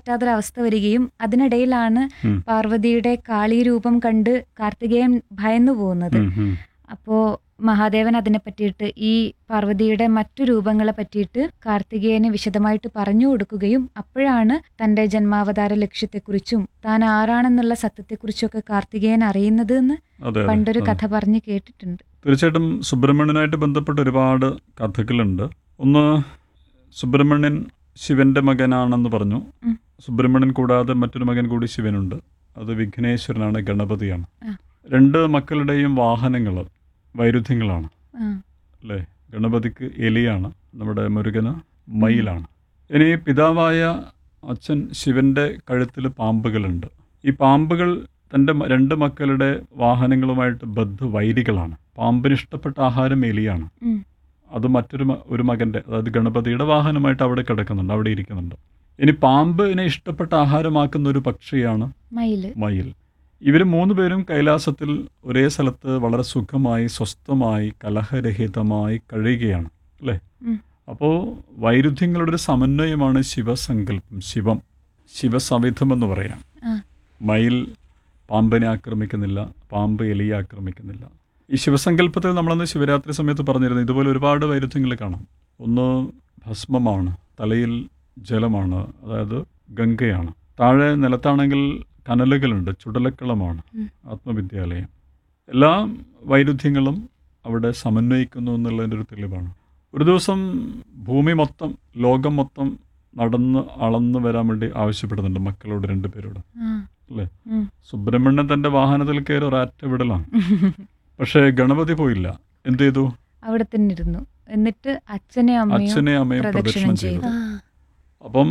പറ്റാത്തൊരവസ്ഥ വരികയും അതിനിടയിലാണ് ഉം. പാർവതിയുടെ കാളി രൂപം കണ്ട് കാർത്തികേയൻ ഭയന്നു പോകുന്നത് ഉം, ഉം. അപ്പോ മഹാദേവൻ അതിനെ പറ്റിയിട്ട് ഈ പാർവതിയുടെ മറ്റു രൂപങ്ങളെ പറ്റിയിട്ട് കാർത്തികേയന് വിശദമായിട്ട് പറഞ്ഞു കൊടുക്കുകയും അപ്പോഴാണ് തന്റെ ജന്മാവതാര ലക്ഷ്യത്തെക്കുറിച്ചും താൻ ആരാണെന്നുള്ള സത്യത്തെക്കുറിച്ചൊക്കെ കാർത്തികേയൻ അറിയുന്നത് എന്ന് അതെ അതെ. പണ്ടൊരു അതെ. കഥ പറഞ്ഞ് കേട്ടിട്ടുണ്ട് തീർച്ചയായിട്ടും സുബ്രഹ്മണ്യനായിട്ട് ബന്ധപ്പെട്ട ഒരുപാട് കഥകളുണ്ട് ഒന്ന് സുബ്രഹ്മണ്യൻ ശിവന്റെ മകനാണെന്ന് പറഞ്ഞു ഉം. സുബ്രഹ്മണ്യൻ കൂടാതെ മറ്റൊരു മകൻ കൂടി ശിവനുണ്ട് അത് വിഘ്നേശ്വരനാണ് ഗണപതിയാണ് ആ. രണ്ട് മക്കളുടെയും വാഹനങ്ങൾ വൈരുദ്ധ്യങ്ങളാണ് ആ, അല്ലേ ഗണപതിക്ക് എലിയാണ് നമ്മുടെ മുരുകന് മയിലാണ് ഇനി പിതാവായ അച്ഛൻ ശിവന്റെ കഴുത്തിൽ പാമ്പുകളുണ്ട് ഈ പാമ്പുകൾ തൻ്റെ മ- രണ്ട് മക്കളുടെ വാഹനങ്ങളുമായിട്ട് ബദ്ധ വൈരികളാണ് പാമ്പിന് ഇഷ്ടപ്പെട്ട ആഹാരം എലിയാണ് ഉം. അത് മറ്റൊരു മ- ഒരു മകൻ്റെ അതായത് ഗണപതിയുടെ വാഹനമായിട്ട് അവിടെ കിടക്കുന്നുണ്ട് അവിടെ ഇരിക്കുന്നുണ്ട് ഇനി പാമ്പിനെ ഇഷ്ടപ്പെട്ട ആഹാരമാക്കുന്ന ഒരു പക്ഷിയാണ് മയില് മയിൽ ഇവർ മൂന്ന് പേരും കൈലാസത്തിൽ ഒരേ സ്ഥലത്ത് വളരെ സുഖമായി സ്വസ്ഥമായി കലഹരഹിതമായി കഴിയുകയാണ് അല്ലേ ഉം. അപ്പോൾ വൈരുദ്ധ്യങ്ങളുടെ ഒരു സമന്വയമാണ് ശിവസങ്കല്പം ശിവം ശിവസവിധം എന്ന് പറയാം ആ. മയിൽ പാമ്പിനെ ആക്രമിക്കുന്നില്ല പാമ്പ് എലിയെ ആക്രമിക്കുന്നില്ല ഈ ശിവസങ്കല്പത്തിൽ നമ്മളന്ന് ശിവരാത്രി സമയത്ത് പറഞ്ഞിരുന്നു ഇതുപോലെ ഒരുപാട് വൈരുദ്ധ്യങ്ങൾ കാണാം ഒന്ന് ഭസ്മമാണ് തലയിൽ ജലമാണ് അതായത് ഗംഗയാണ് താഴെ നിലത്താണെങ്കിൽ കനലുകളുണ്ട് ചുടലക്കളമാണ് ഉം. ആത്മവിദ്യാലയം എല്ലാ വൈരുദ്ധ്യങ്ങളും അവിടെ സമന്വയിക്കുന്നു എന്നുള്ളതിൻ്റെ ഒരു തെളിവാണ് ഒരു ദിവസം ഭൂമി മൊത്തം ലോകം മൊത്തം നടന്ന് അളന്ന് വരാൻ വേണ്ടി ആവശ്യപ്പെടുന്നുണ്ട് മക്കളോട് രണ്ടുപേരോട് ആ, അല്ലേ ഉം. സുബ്രഹ്മണ്യൻ തൻ്റെ വാഹനത്തിൽ കയറി ഒരാറ്റ വിടലാണ് പക്ഷേ ഗണപതി പോയില്ല എന്ത് ചെയ്തു അവിടെ തന്നെ ഇരുന്നു എന്നിട്ട് അച്ഛനെ അമ്മയും അച്ഛനെ അമ്മയും പ്രദക്ഷിണം പ്രദക്ഷിണം ചെയ്തു. ചെയ്തു അപ്പം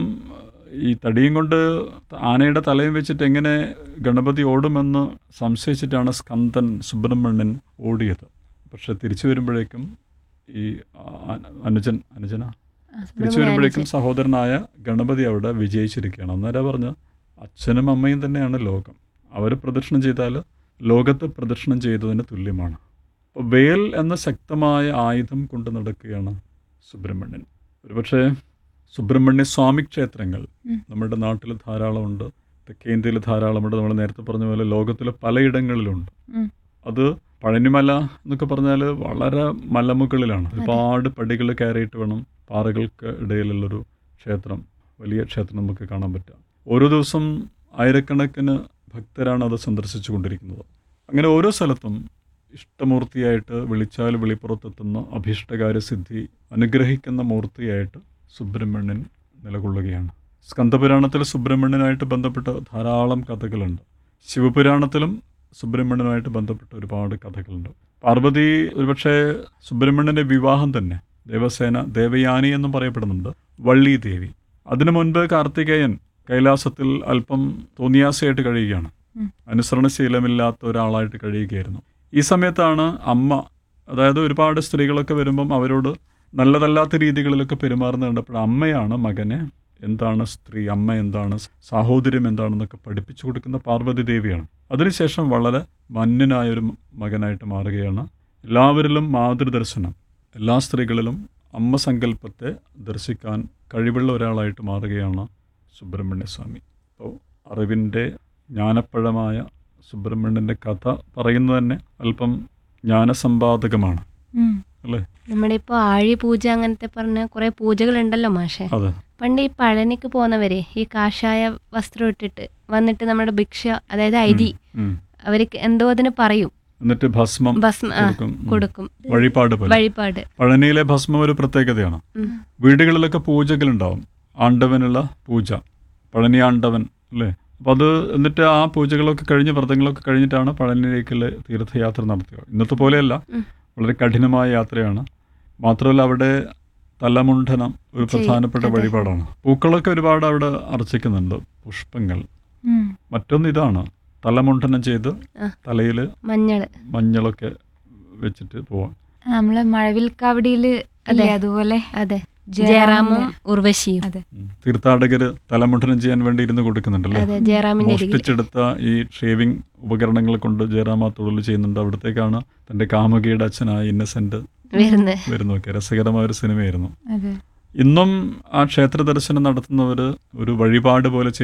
ഈ തടിയും കൊണ്ട് ആനയുടെ തലയും വെച്ചിട്ട് എങ്ങനെ ഗണപതി ഓടുമെന്ന് സംശയിച്ചിട്ടാണ് സ്കന്ദൻ സുബ്രഹ്മണ്യൻ ഓടിയത് പക്ഷെ തിരിച്ചു വരുമ്പോഴേക്കും ഈ ആ- അനുജൻ അനുജന തിരിച്ചു വരുമ്പോഴേക്കും സഹോദരനായ ഗണപതി അവിടെ വിജയിച്ചിരിക്കുകയാണ് അന്നേരം പറഞ്ഞ അച്ഛനും അമ്മയും തന്നെയാണ് ലോകം അവർ പ്രദക്ഷിണം ചെയ്താൽ ലോകത്തെ പ്രദക്ഷിണം ചെയ്തതിന് തുല്യമാണ് അപ്പോൾ വേൽ എന്ന ശക്തമായ ആയുധം കൊണ്ട് നടക്കുകയാണ് സുബ്രഹ്മണ്യൻ ഒരുപക്ഷെ സുബ്രഹ്മണ്യ സ്വാമി ക്ഷേത്രങ്ങൾ ഉം. നമ്മുടെ നാട്ടിൽ ധാരാളമുണ്ട് തെക്കേ ഇന്ത്യയിൽ ധാരാളമുണ്ട് നമ്മൾ നേരത്തെ പറഞ്ഞ പോലെ ലോകത്തിൽ പലയിടങ്ങളിലുണ്ട് ഉം. അത് പഴനിമല എന്നൊക്കെ പറഞ്ഞാൽ വളരെ മലമുകളിലാണ് ഒരുപാട് പടികൾ കയറിയിട്ട് വേണം പാറകൾക്ക് ഇടയിലുള്ളൊരു ക്ഷേത്രം വലിയ ക്ഷേത്രം നമുക്ക് കാണാൻ പറ്റുക ഓരോ ദിവസം ആയിരക്കണക്കിന് ഭക്തരാണ് അത് സന്ദർശിച്ചു കൊണ്ടിരിക്കുന്നത് അങ്ങനെ ഓരോ സ്ഥലത്തും ഇഷ്ടമൂർത്തിയായിട്ട് വിളിച്ചാൽ വെളിപ്പുറത്തെത്തുന്ന അഭീഷ്ടകാര്യസിദ്ധി അനുഗ്രഹിക്കുന്ന മൂർത്തിയായിട്ട് സുബ്രഹ്മണ്യൻ നിലകൊള്ളുകയാണ് സ്കന്ദപുരാണത്തിൽ സുബ്രഹ്മണ്യനായിട്ട് ബന്ധപ്പെട്ട ധാരാളം കഥകളുണ്ട് ശിവപുരാണത്തിലും സുബ്രഹ്മണ്യനുമായിട്ട് ബന്ധപ്പെട്ട ഒരുപാട് കഥകളുണ്ട് പാർവതി ഒരുപക്ഷെ സുബ്രഹ്മണ്യന്റെ വിവാഹം തന്നെ ദേവസേന ദേവയാനി എന്നും പറയപ്പെടുന്നുണ്ട് വള്ളി ദേവി അതിനു മുൻപ് കാർത്തികേയൻ കൈലാസത്തിൽ അല്പം തോന്നിയാസയായിട്ട് കഴിയുകയാണ് ഉം. അനുസരണശീലമില്ലാത്ത ഒരാളായിട്ട് കഴിയുകയായിരുന്നു ഈ സമയത്താണ് അമ്മ അതായത് ഒരുപാട് സ്ത്രീകളൊക്കെ വരുമ്പം അവരോട് നല്ലതല്ലാത്ത രീതികളിലൊക്കെ പെരുമാറുന്നത് കണ്ടപ്പോൾ അമ്മയാണ് മകനെ എന്താണ് സ്ത്രീ അമ്മ എന്താണ് സാഹോദര്യം എന്താണെന്നൊക്കെ പഠിപ്പിച്ചു കൊടുക്കുന്ന പാർവതി ദേവിയാണ് അതിനുശേഷം വളരെ മന്യനായ ഒരു മകനായിട്ട് മാറുകയാണ് എല്ലാവരിലും മാതൃദർശനം എല്ലാ സ്ത്രീകളിലും അമ്മ സങ്കല്പത്തെ ദർശിക്കാൻ കഴിവുള്ള ഒരാളായിട്ട് മാറുകയാണ് സുബ്രഹ്മണ്യ സ്വാമി അപ്പോൾ അറിവിൻ്റെ ജ്ഞാനപ്പഴമായ സുബ്രഹ്മണ്യൻ്റെ കഥ പറയുന്നത് തന്നെ അല്പം ജ്ഞാനസമ്പാദകമാണ് ഉം. അല്ലേ നമ്മുടെ ഇപ്പോൾ ആഴി പൂജ അങ്ങനത്തെ പറഞ്ഞ കുറെ പൂജകളുണ്ടല്ലോ മാഷെ അതെ പണ്ട് ഈ പഴനിക്ക് പോകുന്നവരെ ഈ കാഷായ വസ്ത്രം ഇട്ടിട്ട് വന്നിട്ട് നമ്മുടെ ഭിക്ഷ അതായത് അരി ഉം. അവർക്ക് എന്തോ അതിന് പറയും എന്നിട്ട് ഭസ്മം ഭസ്മ ആ, കൊടുക്കും ഉം. കൊടുക്കും വഴിപാട് പോലെ വഴിപാട് പഴനിയിലെ ഭസ്മം ഒരു പ്രത്യേകതയാണ് ഉം. വീടുകളിലൊക്കെ പൂജകളുണ്ടാവും ആണ്ടവനുള്ള പൂജ പഴനി ആണ്ടവൻ അല്ലേ അപ്പോൾ അത് എന്നിട്ട് ആ പൂജകളൊക്കെ കഴിഞ്ഞ് വ്രതങ്ങളൊക്കെ കഴിഞ്ഞിട്ടാണ് പഴനിയിലേക്കുള്ള തീർത്ഥയാത്ര നടത്തുക ഇന്നത്തെ പോലെയല്ല ഉം. വളരെ കഠിനമായ യാത്രയാണ് മാത്രമല്ല അവിടെ തലമുണ്ഠനം ഒരു ചെയ്യും. പ്രധാനപ്പെട്ട അതെ. വഴിപാടാണ് പൂക്കളൊക്കെ ഒരുപാട് അവിടെ അർച്ചിക്കുന്നുണ്ട് പുഷ്പങ്ങൾ ഉം. മറ്റൊന്ന് ഇതാണ് തലമുണ്ഠനം ചെയ്ത് ആ. തലയിൽ മഞ്ഞള് മഞ്ഞളൊക്കെ വെച്ചിട്ട് പോവാം നമ്മളെ മഴവിൽക്കാവടിയില് അതെ. ഇല്ലേ അതുപോലെ അതെ ജയറാമിന്റെ- ജയറാമും ഉർവശിയും അതെ തീർത്ഥാടകർ തലമുണ്ഠനം ചെയ്യാൻ വേണ്ടി ഇരുന്ന് കൊടുക്കുന്നുണ്ടല്ലേ അതെ ജയറാമിന്റെ അരികിൽ മോഷ്ടിച്ചെടുത്ത ഈ ഷേവിംഗ് ഉപകരണങ്ങൾ കൊണ്ട് ജയറാമ തൊഴിൽ ചെയ്യുന്നുണ്ട് അവിടത്തേക്കാണ് തന്റെ കാമുകിയുടെ അച്ഛനായ ഇന്നസെന്റ് വരുന്നത് വരുന്നതൊക്കെ രസകരമായ ഒരു സിനിമയായിരുന്നു അതെ ഇന്നും ആ ക്ഷേത്ര ദർശനം നടത്തുന്നവർ ഒരു വഴിപാട് പോലെ